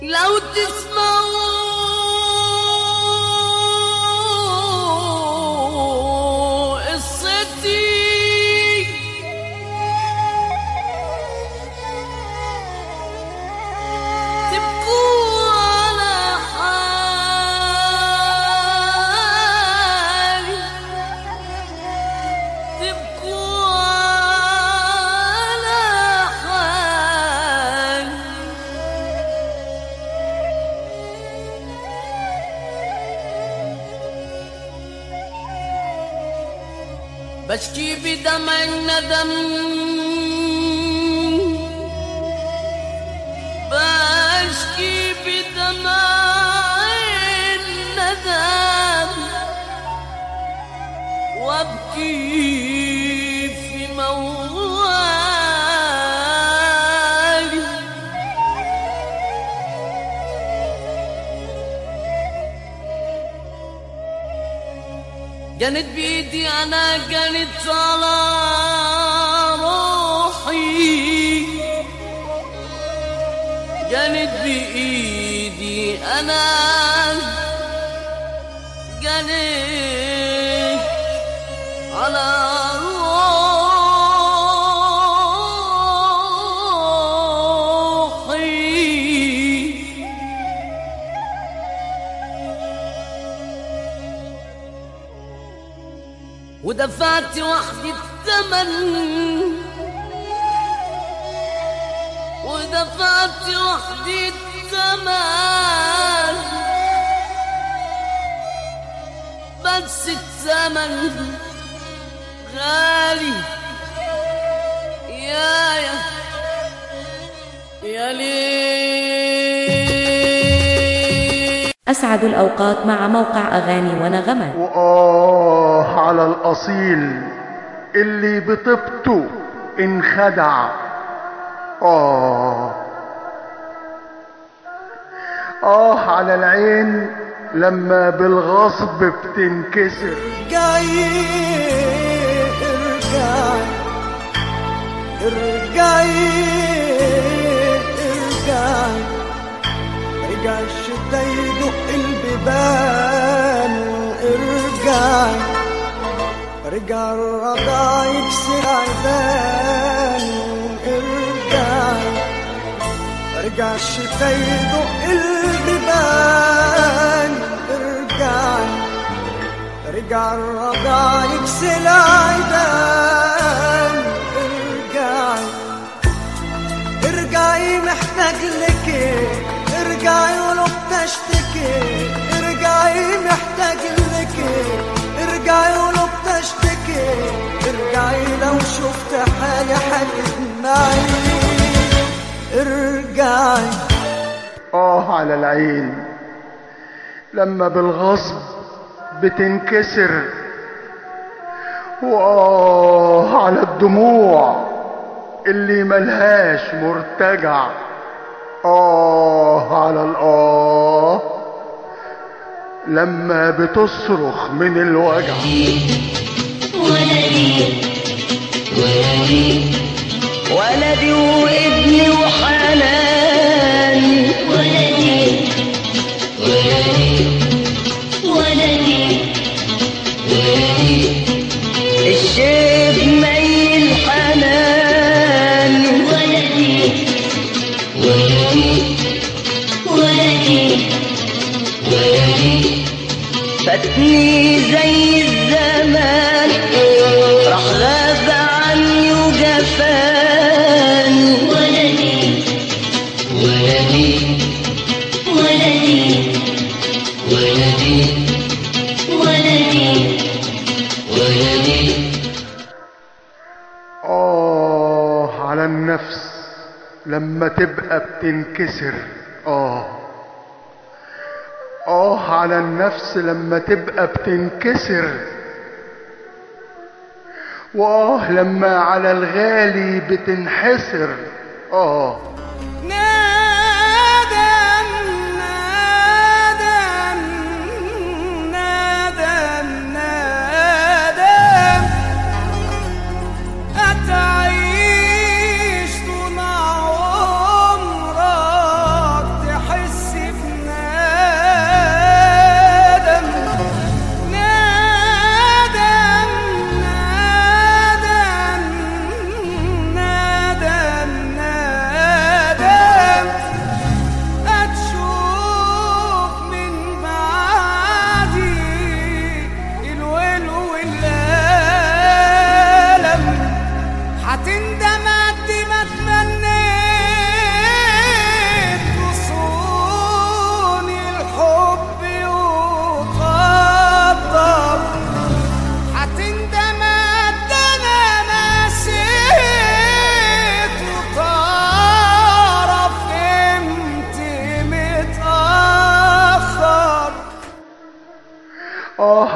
لو تسمعوا قصتي تبكوا على حالي تبكوا على حالي بشكي بدمع الندم بشكي بدمع الندم وابكي في موالي جنت بيدي انا جنت على روحي جنت بايدي انا جنت على روحي ودفعت وحدي الثمن ودفعت وحدي الثمن بس الثمن غالي يا يا يا ليل أسعد الأوقات مع موقع أغاني ونغمات وآه على الأصيل اللي بطبته انخدع آه آه على العين لما بالغصب بتنكسر ارجعي ارجعي ارجعي ارجعي رجع الشتا يدق البيبان ارجعي رجع الرضا يكسر عيدان ارجعي رجع الشتا يدق البيبان ارجعي رجع الرضا يكسل عيدان ارجعي ارجعي محتاج لك ارجعي ولو بتشتكي ارجعي محتاج لك ارجعي ولو بتشتكي ارجعي لو شفت حالي هتدمعي ارجعي آه على العين لما بالغصب بتنكسر وآه على الدموع اللي ملهاش مرتجع آه على الآه لما بتصرخ من الوجع ولدي وابني وحناني ولدي ولدي ولدي الشيخ ميل حناني ولدي ولدي ولدي فاتني زي الزمان راح غاب عني وجفاني ولدي ولدي ولدي ولدي ولدي ولدي آه على النفس لما تبقى بتنكسر آه آه على النفس لما تبقى بتنكسر وآه لما على الغالي بتنحسر آه نادم نادم نادم نادم أتعيش طول عمرك تحس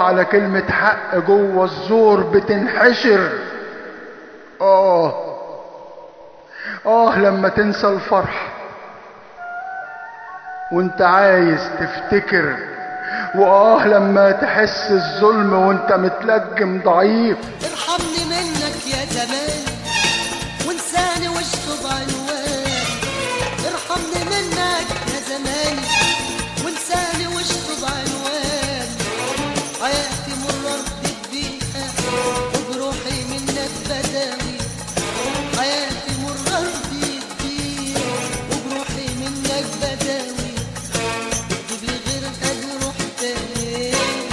على كلمة حق جوه الزور بتنحشر اه اه لما تنسى الفرح وانت عايز تفتكر واه لما تحس الظلم وانت متلجم ضعيف ارحمني منك يا زمان وانساني واشطب عنوان ارحمني منك يا زمان وانساني واشطب عنوان حياتي مررت بيها وبروحي منك بداوي حياتي مررت بيها وبروحي منك بداوي اكتب لي غير اجروح تاني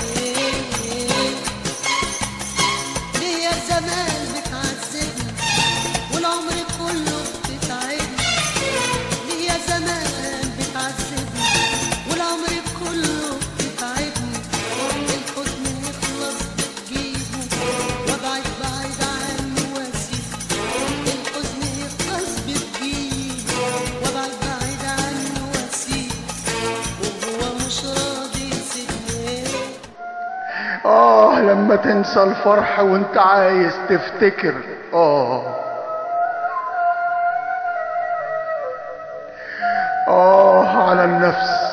ليه يا زمان بتعذبني والعمر كله بتتعبني ليه يا زمان بتعذبني والعمر كله بتتعبني الحزن يخلص بتجيبه وابعد بعيد عنه واسيبه الحزن يخلص بتجيبه وابعد بعيد عنه واسيبه وهو مش راضي يسيبني آه لما تنسى الفرح وانت عايز تفتكر آه آه على النفس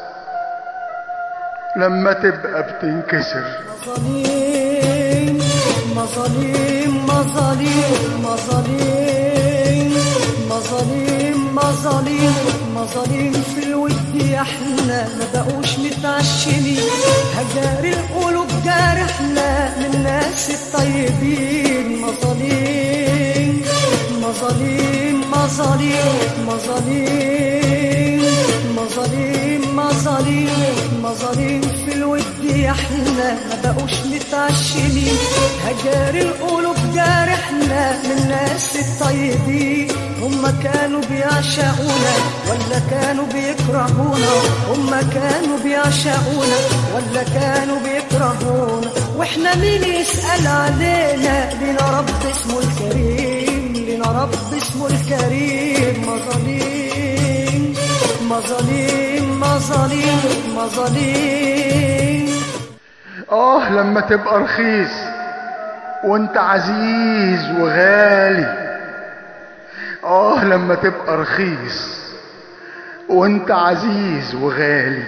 لما تبقى بتنكسر مظالم مظالم مظالم مظالم مظالم مظالم مظالم في الود يا احنا ما بقوش متعشمين هجار القلوب جارحنا من الناس الطيبين مظالم مظالم مظالم مظالم مظالم مظالم مظالم في الود يا احنا ما بقوش متعشمين هجار القلوب جارحنا من الناس الطيبين هم كانوا بيعشقونا ولا كانوا بيكرهونا هم كانوا بيعشقونا ولا كانوا بيكرهونا واحنا مين يسأل علينا لنا رب اسمه الكريم لنا رب اسمه الكريم مظالم مظالم مظالم مظالم آه لما تبقى رخيص وانت عزيز وغالي آه لما تبقى رخيص وانت عزيز وغالي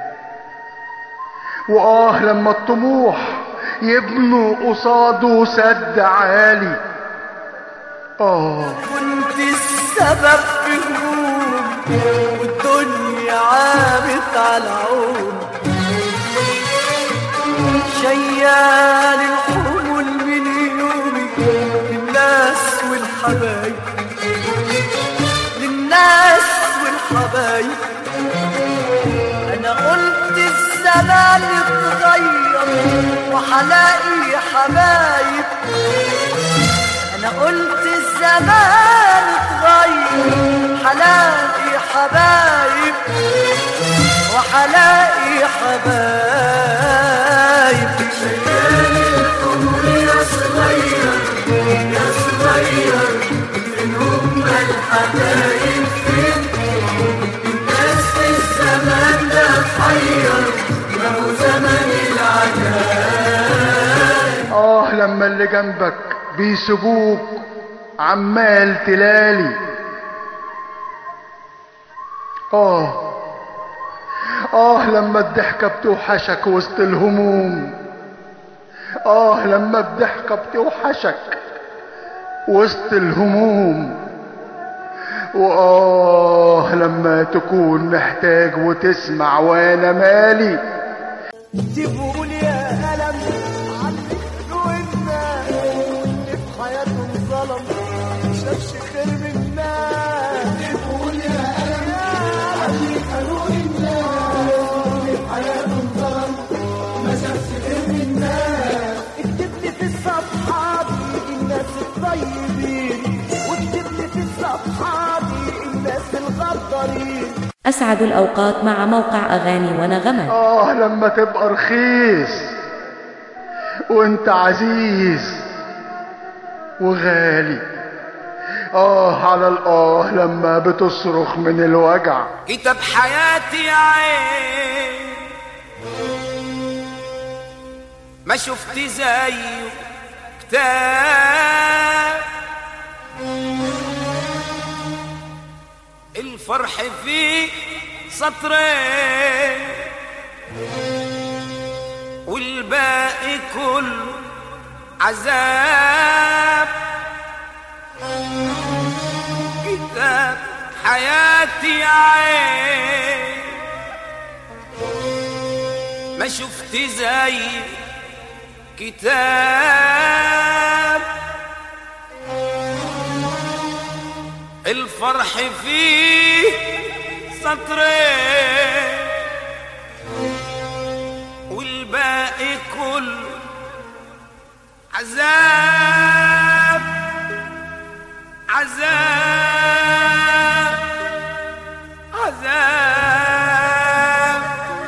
وآه لما الطموح يبنوا قصاده سد عالي آه كنت السبب في همومي والدنيا عابت على عون شيال الحمل من يومي للناس والحبايب للناس والحبايب انا قلت الزمان اتغير وحلاقي حبايب انا قلت الزمان اتغير حلاقي حبايب وحلاقي حبايب شيال الحمر يا صغير يا صغير من هم الحبايب فين الناس في الزمان ده اتحير ما هو زمن العجائب آه لما اللي جنبك بيسيبوك عمال تلالي آه آه لما الضحكة بتوحشك وسط الهموم آه لما الضحكة بتوحشك وسط الهموم وآه لما تكون محتاج وتسمع وأنا مالي تقول يا ألم عنك وإنا واللي في حياته ظلم شافش خير منا تقول يا ألم عنك وإنا واللي في حياته ظلم ما شافش خير منا اكتب لي في الصفحات الناس الطيبين واكتب لي في الصفحات الناس الغدارين أسعد الأوقات مع موقع أغاني ونغمات آه لما تبقى رخيص وانت عزيز وغالي آه على الآه لما بتصرخ من الوجع كتاب حياتي يا عين ما شفت زيه كتاب الفرح فيه سطرين والباقي كله عذاب كتاب حياتي عين ما شفت زي كتاب الفرح فيه سطرين والباقي كله عذاب عذاب عذاب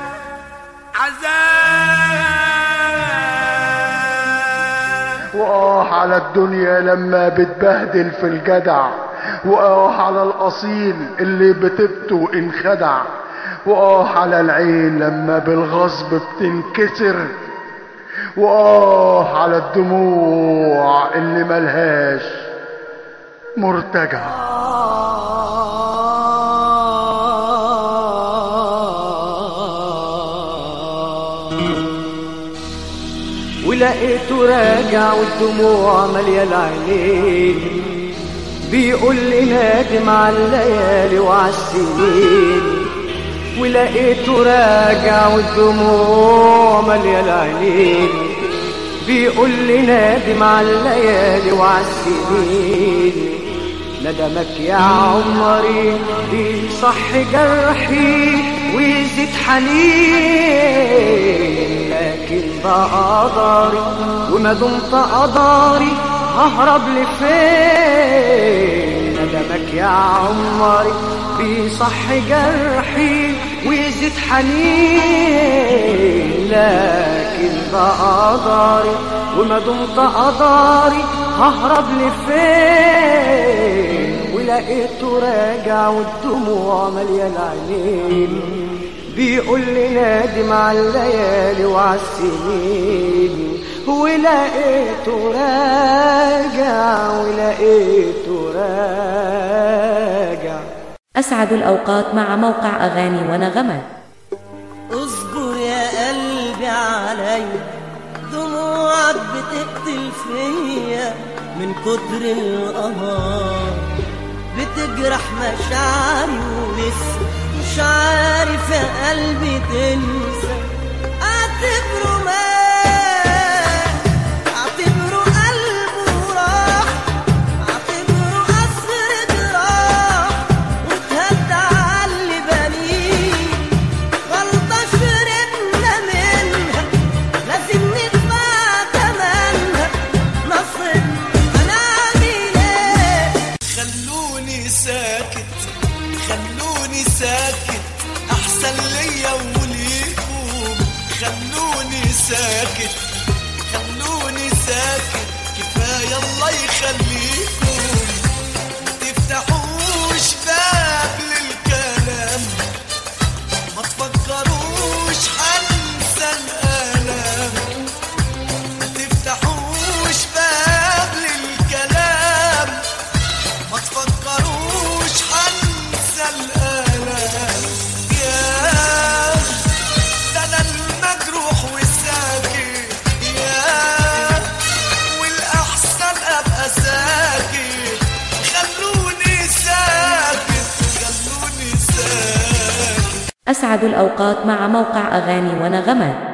عذاب وآه على الدنيا لما بتبهدل في الجدع وآه على الأصيل اللي بتبته انخدع وآه على العين لما بالغصب بتنكسر وآه على الدموع اللي ملهاش مرتجع ولقيته راجع والدموع مالية العينين بيقول لي نادم على الليالي وعلى السنين ولقيته راجع والدموع مالية العينين بيقول لي نادم على الليالي وعلى السنين ندمك يا عمري بيصح جرحي ويزيد حنين لكن ده قدري وما دمت قدري ههرب لفين ندمك يا عمري بيصح جرحي ويزيد حنين لكن ده قدري وما دمت قدري ههرب لفين ولقيته راجع والدموع مالية العينين بيقول لي نادم على الليالي وعلى السنين ولقيته راجع ولقيته راجع أسعد الأوقات مع موقع أغاني ونغمات اصبر يا قلبي علي دموعك بتقتل فيا من كتر القهار بتجرح مشاعري ولسه مش عارف يا قلبي تنسى اعتبره مات اعتبره قلبه راح اعتبره قصر جراح واتهدى على اللي بنيه غلطة شربنا منها لازم ندفع تمنها نصر هنعمل ايه خلوني ساكت خلوني ساكت احسن ليا وليكم خلوني ساكت خلوني ساكت كفايه الله يخليكم ما تفتحوش باب للكلام ما تفكروش حنسى الالم ما تفتحوش باب للكلام ما تفكروش حنسى الآلام يا ده أنا المجروح والساكت يا والأحسن أبقى ساكت خلوني ساكت خلوني ساكت أسعد الأوقات مع موقع أغاني ونغمات